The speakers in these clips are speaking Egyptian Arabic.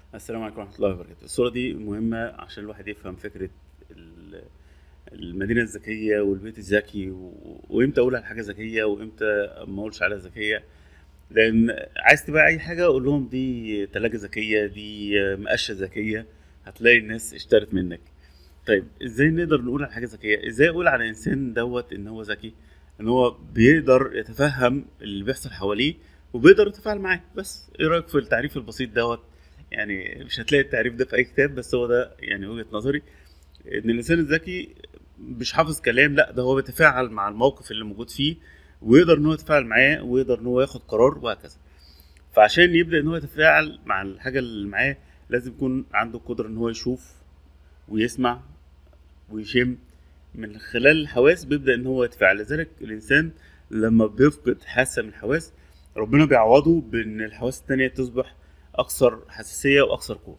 السلام عليكم ورحمة الله وبركاته الصورة دي مهمة عشان الواحد يفهم فكرة ال- المدينة الذكية والبيت الذكي و- وامتى اقول على حاجة ذكية وامتى ما اقولش عليها ذكية لان عايز تبيع اي حاجة اقول لهم دي تلاجة ذكية دي مقشة ذكية هتلاقي الناس اشترت منك طيب ازاي نقدر نقول على حاجة ذكية ازاي اقول على انسان دوت ان هو ذكي ان هو بيقدر يتفهم اللي بيحصل حواليه وبيقدر يتفاعل معاه بس ايه رايك في التعريف البسيط دوت يعني مش هتلاقي التعريف ده في اي كتاب بس هو ده يعني وجهة نظري ان الانسان الذكي مش حافظ كلام لا ده هو بيتفاعل مع الموقف اللي موجود فيه ويقدر ان هو يتفاعل معاه ويقدر ان هو ياخد قرار وهكذا فعشان يبدا ان هو يتفاعل مع الحاجه اللي معاه لازم يكون عنده قدره ان هو يشوف ويسمع ويشم من خلال الحواس بيبدا ان هو يتفاعل لذلك الانسان لما بيفقد حاسه من الحواس ربنا بيعوضه بان الحواس التانية تصبح اكثر حساسيه واكثر قوه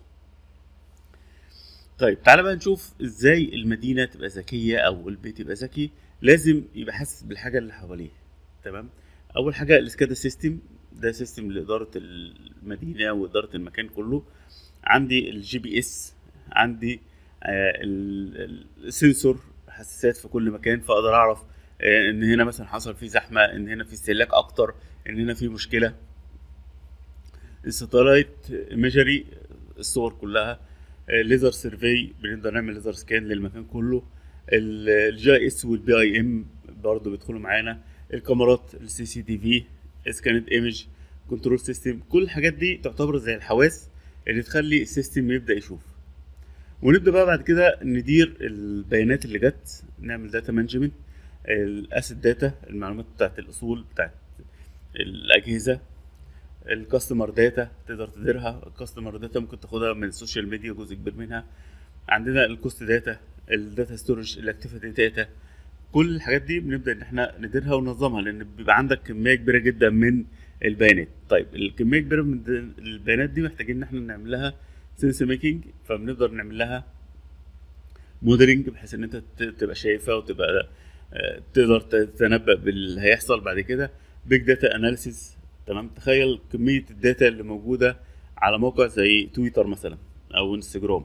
طيب تعالى بقى نشوف ازاي المدينه تبقى ذكيه او البيت يبقى ذكي لازم يبقى حاسس بالحاجه اللي حواليه تمام اول حاجه السكادا سيستم ده سيستم لاداره المدينه واداره المكان كله عندي الجي بي اس عندي آه، ال- ال- السنسور حساسات في كل مكان فاقدر اعرف آه، ان هنا مثلا حصل فيه زحمه ان هنا في استهلاك اكتر ان هنا في مشكله الساتلايت ايميجري الصور كلها ليزر سيرفي بنقدر نعمل ليزر سكان للمكان كله الجي اس والبي اي ام برضه بيدخلوا معانا الكاميرات السي سي تي في سكانت ايمج كنترول سيستم كل الحاجات دي تعتبر زي الحواس اللي تخلي السيستم يبدا يشوف ونبدا بقى بعد كده ندير البيانات اللي جت نعمل داتا مانجمنت الاسيت داتا المعلومات بتاعت الاصول بتاعت الاجهزه الكاستمر داتا تقدر تديرها الكاستمر داتا ممكن تاخدها من السوشيال ميديا جزء كبير منها عندنا الكوست داتا الداتا ستورج الاكتيفيتي داتا كل الحاجات دي بنبدا ان احنا نديرها وننظمها لان بيبقى عندك كميه كبيره جدا من البيانات طيب الكميه كبيره من د- البيانات دي محتاجين ان احنا نعمل لها سنس ميكنج فبنقدر نعمل لها موديلنج بحيث ان انت ت- تبقى شايفها وتبقى آه، تقدر تتنبأ باللي هيحصل بعد كده بيج داتا اناليسيس تمام تخيل كميه الداتا اللي موجوده على موقع زي تويتر مثلا او انستجرام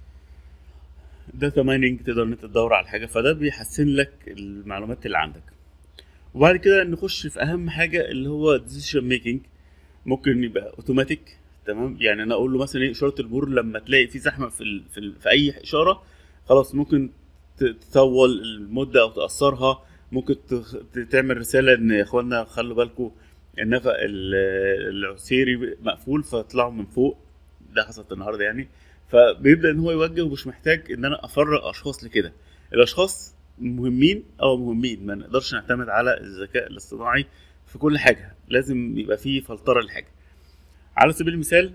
داتا مايننج تقدر ان انت تدور على حاجه فده بيحسن لك المعلومات اللي عندك وبعد كده نخش في اهم حاجه اللي هو ديسيشن ميكنج ممكن يبقى اوتوماتيك تمام يعني انا اقول له مثلا ايه اشاره المرور لما تلاقي في زحمه في ال... في, ال... في اي اشاره خلاص ممكن ت- تطول المده او تاثرها ممكن تخ... ت- تعمل رساله ان يا اخوانا خلوا بالكم النفق ال- العسيري مقفول فاطلعوا من فوق ده حصلت النهارده يعني فبيبدا ان هو يوجه ومش محتاج ان انا افرغ اشخاص لكده الاشخاص مهمين او مهمين ما نقدرش نعتمد على الذكاء الاصطناعي في كل حاجه لازم يبقى فيه فلتره للحاجه على سبيل المثال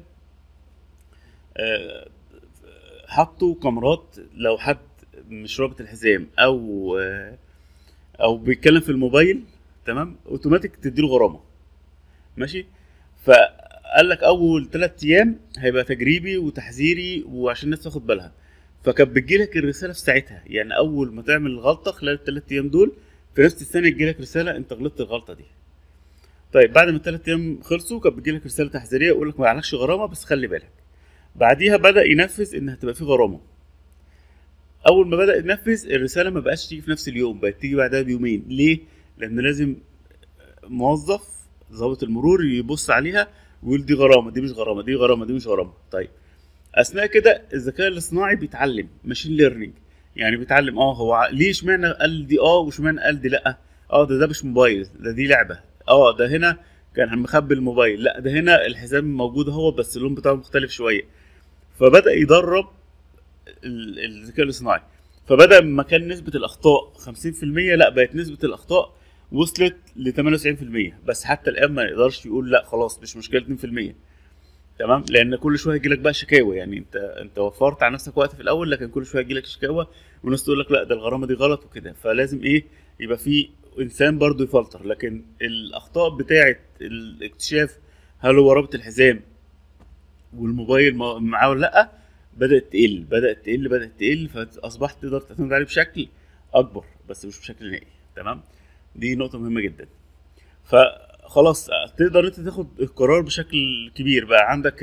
آه، حطوا كاميرات لو حد مش رابط الحزام او آه، او بيتكلم في الموبايل تمام اوتوماتيك تديله غرامه ماشي فقال لك اول ثلاث ايام هيبقى تجريبي وتحذيري وعشان الناس تاخد بالها فكانت بتجيلك الرساله في ساعتها يعني اول ما تعمل الغلطه خلال الثلاث ايام دول في نفس الثانيه تجيلك رساله انت غلطت الغلطه دي طيب بعد ما الثلاث ايام خلصوا كانت بتجيلك رساله تحذيريه يقول لك ما عليكش غرامه بس خلي بالك بعديها بدا ينفذ ان هتبقى في غرامه اول ما بدا ينفذ الرساله ما بقاش تيجي في نفس اليوم بقت تيجي بعدها بيومين ليه لان لازم موظف ضابط المرور يبص عليها ويقول دي غرامه دي مش غرامه دي غرامه دي مش غرامه طيب اثناء كده الذكاء الاصطناعي بيتعلم ماشين ليرنينج يعني بيتعلم اه هو ع- ليه اشمعنى قال دي اه واشمعنى قال دي لا اه ده ده مش موبايل ده دي لعبه اه ده هنا كان مخبي الموبايل لا ده هنا الحزام موجود هو بس اللون بتاعه مختلف شويه فبدا يدرب ال- الذكاء الاصطناعي فبدا ما كان نسبه الاخطاء 50% لا بقت نسبه الاخطاء وصلت ل 98% بس حتى الان ما يقدرش يقول لا خلاص مش مشكله 2% تمام لان كل شويه يجي لك بقى شكاوى يعني انت انت وفرت على نفسك وقت في الاول لكن كل شويه يجي لك شكاوى وناس تقول لك لا ده الغرامه دي غلط وكده فلازم ايه يبقى في انسان برضو يفلتر لكن الاخطاء بتاعه الاكتشاف هل هو رابط الحزام والموبايل ما- معاه ولا لا بدات تقل بدات تقل بدات تقل فاصبحت تقدر تعتمد عليه بشكل اكبر بس مش بشكل نهائي تمام دي نقطه مهمه جدا فخلاص تقدر انت تاخد القرار بشكل كبير بقى عندك ال-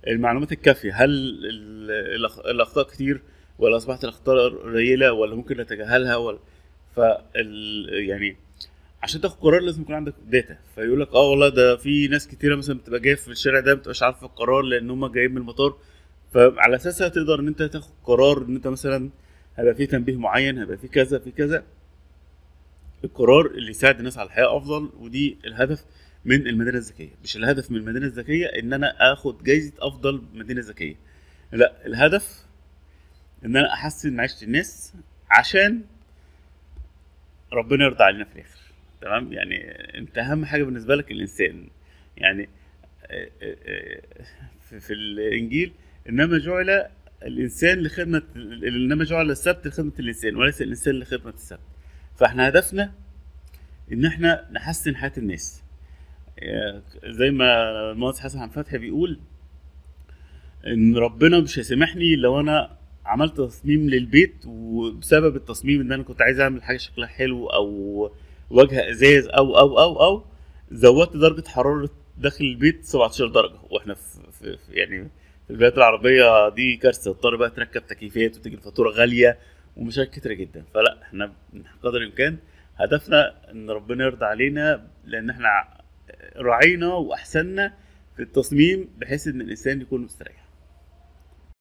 المعلومات الكافيه هل ال- الأخ- الاخطاء كتير ولا اصبحت الاخطاء قليله ولا ممكن نتجاهلها ولا فال يعني عشان تاخد قرار لازم يكون عندك داتا فيقول لك اه والله ده في ناس كتيره مثلا بتبقى جايه في الشارع ده ما بتبقاش عارفه القرار لان هم جايين من المطار فعلى اساسها تقدر ان انت تاخد قرار ان انت مثلا هيبقى في تنبيه معين هيبقى في كذا في كذا القرار اللي يساعد الناس على الحياه افضل ودي الهدف من المدينه الذكيه مش الهدف من المدينه الذكيه ان انا اخد جايزه افضل مدينه ذكيه لا الهدف ان انا احسن معيشه الناس عشان ربنا يرضى علينا في الاخر تمام يعني انت اهم حاجه بالنسبه لك الانسان يعني آه، آه، آه، في, في الانجيل انما جعل الانسان لخدمه انما جعل السبت لخدمه الانسان وليس الانسان لخدمه السبت فاحنا هدفنا ان احنا نحسن حياه الناس آه، زي ما المهندس حسن عبد الفتحي بيقول ان ربنا مش هيسامحني لو انا عملت تصميم للبيت وبسبب التصميم ان انا كنت عايز اعمل حاجه شكلها حلو او واجهه ازاز او او او او زودت درجه حراره داخل البيت 17 درجه واحنا في, في, في يعني في البلاد العربيه دي كارثه تضطر بقى تركب تكييفات وتيجي الفاتوره غاليه ومشاكل كتيره جدا فلا احنا قدر الامكان هدفنا ان ربنا يرضى علينا لان احنا راعينا واحسننا في التصميم بحيث ان الانسان يكون مستريح